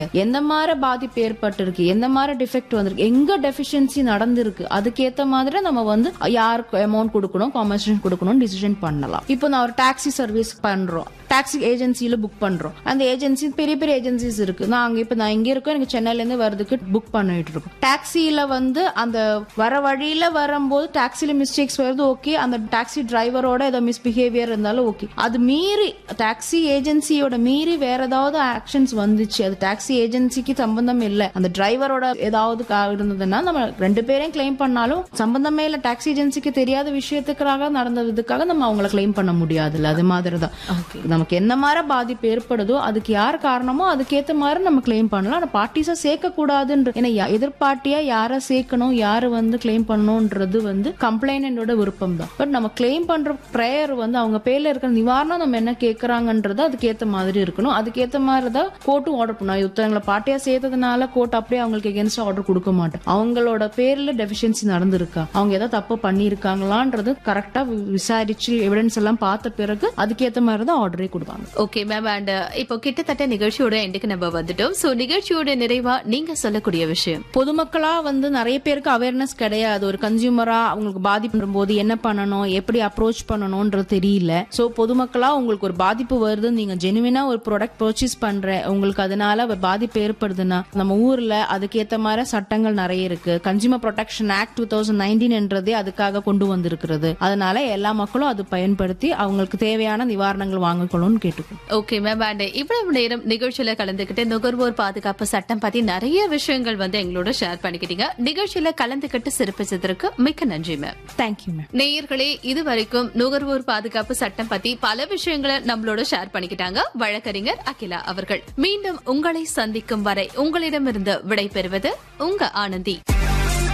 எந்த மாதிரி பாதிப்பு ஏற்பட்டிருக்கு எந்த மாதிரி டிஃபெக்ட் வந்திருக்கு எங்க டெஃபிஷியன்சி நடந்திருக்கு அதுக்கேத்த மாதிரி நம்ம வந்து யாருக்கு அமௌண்ட் கொடுக்கணும் காம்பன்சேஷன் கொடுக்கணும் டிசிஷன் பண்ணலாம் இப்போ நான் ஒரு டாக்ஸி சர்வீஸ் பண்றோம் டாக்ஸி ஏஜென்சியில புக் பண்றோம் அந்த ஏஜென்சி பெரிய பெரிய ஏஜென்சிஸ் இருக்கு நான் அங்க இப்ப நான் இங்க இருக்கோம் எனக்கு சென்னையில இருந்து வரதுக்கு புக் பண்ணிட்டு இருக்கோம் டாக்ஸியில வந்து அந்த வர வழியில வரும்போது டாக்ஸில மிஸ்டேக்ஸ் வருது ஓகே அந்த டாக்ஸி டிரைவரோட ஏதோ மிஸ்பிஹேவியர் இருந்தாலும் ஓகே அது மீறி டாக்ஸி ஏஜென்சியோட மீறி வேற ஏதாவது ஆக்ஷன்ஸ் வந்துச்சு அது டாக்ஸி ஏஜென்சிக்கு சம்பந்தம் இல்ல அந்த டிரைவரோட ஏதாவது கா- இருந்ததுன்னா நம்ம ரெண்டு பேரையும் கிளைம் பண்ணாலும் சம்பந்தமே இல்ல டாக்ஸி ஏஜென்சிக்கு தெரியாத விஷயத்துக்காக நடந்ததுக்காக நம்ம அவங்கள கிளைம் பண்ண முடியாதுல்ல அது மாதிரி தான் நமக்கு என்ன மாதிரி பாதிப்பு ஏற்படுதோ அதுக்கு யார் காரணமோ அதுக்கேத்த மாதிரி நம்ம கிளைம் பண்ணலாம் ஆனா பார்ட்டிஸா சேர்க்க கூடாதுன்ற ஏன்னா யா- எதிர்பார்ட்டியா யாரை சேர்க்கணும் யாரு வந்து கிளைம் பண்ணணும்ன்றது வந்து கம்ப்ளைனண்டோட விருப்பம் தான் பட் நம்ம கிளைம் பண்ற ப்ரேயர் வந்து அவங்க பேர்ல இருக்கிற நிவாரணம் நம்ம என்ன கேக்குறாங்கன்றது அதுக்கேத்த மாதிரி இருக்கணும் அதுக்கேத்த மாதிரி தான் கோர்ட்டும் ஆர்டர் பண்ணும் ஒருத்தவங்களை பார்ட்டியா சேர்த்ததுனால கோர்ட் அப்படியே அவங்களுக்கு எகென்ஸ்ட் ஆர்டர் கொடுக்க மாட்டோம் அவங்களோட பேர்ல டெஃபிஷியன்சி நடந்திருக்கா அவங்க ஏதாவது தப்பு பண்ணிருக்காங்களான்றது கரெக்டா விசாரிச்சு எவிடன்ஸ் எல்லாம் பார்த்த பிறகு அதுக்கேத்த மாதிரி தான் ஆர்டரே கொடுப்பாங்க ஓகே மேம் அண்ட் இப்போ கிட்டத்தட்ட நிகழ்ச்சியோட எண்டுக்கு நம்ம வந்துட்டோம் சோ நிகழ்ச்சியோட நிறைவா நீங்க சொல்லக்கூடிய விஷயம் பொதுமக்களா வந்து நிறைய பேருக்கு அவேர்னஸ் கிடையாது ஒரு கன்சியூமரா அவங்களுக்கு பாதிப்பு போது என்ன பண்ணணும் எப்படி அப்ரோச் பண்ணணும்ன்றது தெரியல சோ பொதுமக்களா உங்களுக்கு ஒரு பாதிப்பு வருது நீங்க ஜெனுவினா ஒரு ப்ராடக்ட் பர்ச்சேஸ் பண்ற உங்களுக்கு அதனால ஒரு பாதிப்பு ஏற்படுதுன்னா நம்ம ஊர்ல அதுக்கேத்த மாதிரி சட்டங்கள் நிறைய இருக்கு consumer protection act two thousand nineteen என்றதே அதுக்காக கொண்டு வந்திருக்கிறது அதனால எல்லா மக்களும் அது பயன்படுத்தி அவங்களுக்கு தேவையான நிவாரணங்கள் வாங்கிக்கணும்னு கேட்டுக்கணும் ஓகே மேம் அண்ட் இவ்வளவு நேரம் நிகழ்ச்சியில கலந்துக்கிட்டு நுகர்வோர் பாதுகாப்பு சட்டம் பத்தி நிறைய விஷயங்கள் வந்து எங்களோட ஷேர் பண்ணிக்கிட்டீங்க நிகழ்ச்சியில கலந்துக்கிட்டு சிறப்பிச்சதற்கு மிக்க நன்றி மேம் தேங்க்யூ மேம் நேயர்களே இதுவரைக்கும் நுகர்வோர் பாதுகாப்பு சட்டம் பத்தி பல விஷயங்களை நம்மளோட ஷேர் பண்ணிக்கிட்டாங்க வழக்கறிஞர் அகிலா அவர்கள் மீண்டும் உங்களை சந்திக்கும் வரை உங்களிடமிருந்து விடை பெறுவது உங்க ஆனந்தி